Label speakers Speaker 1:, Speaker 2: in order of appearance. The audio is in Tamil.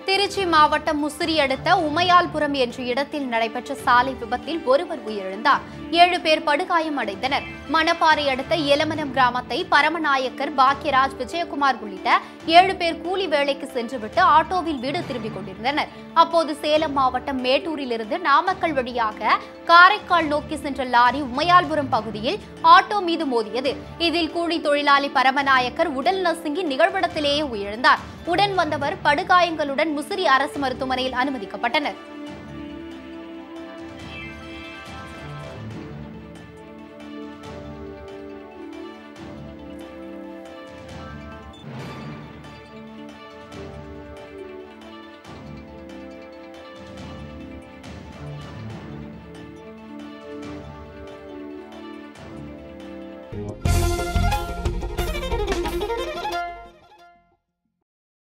Speaker 1: திருச்சி மாவட்டம் முசிறி அடுத்த உமையால்புரம் என்ற இடத்தில் நடைபெற்ற சாலை விபத்தில் ஒருவர் உயிரிழந்தார் ஏழு பேர் படுகாயம் அடைந்தனர் மணப்பாறை அடுத்த எலமனம் கிராமத்தை பரமநாயக்கர் பாக்யராஜ் விஜயகுமார் உள்ளிட்ட ஏழு பேர் கூலி வேலைக்கு சென்றுவிட்டு ஆட்டோவில் வீடு திரும்பிக் கொண்டிருந்தனர் அப்போது சேலம் மாவட்டம் மேட்டூரிலிருந்து நாமக்கல் வழியாக காரைக்கால் நோக்கி சென்ற லாரி உமையால்புரம் பகுதியில் ஆட்டோ மீது மோதியது இதில் கூலி தொழிலாளி பரமநாயக்கர் உடல் நசுங்கி நிகழ்விடத்திலேயே உயிரிழந்தார் உடன் வந்தவர் படுகாயங்களுடன் முசிறி அரசு மருத்துவமனையில் அனுமதிக்கப்பட்டனர்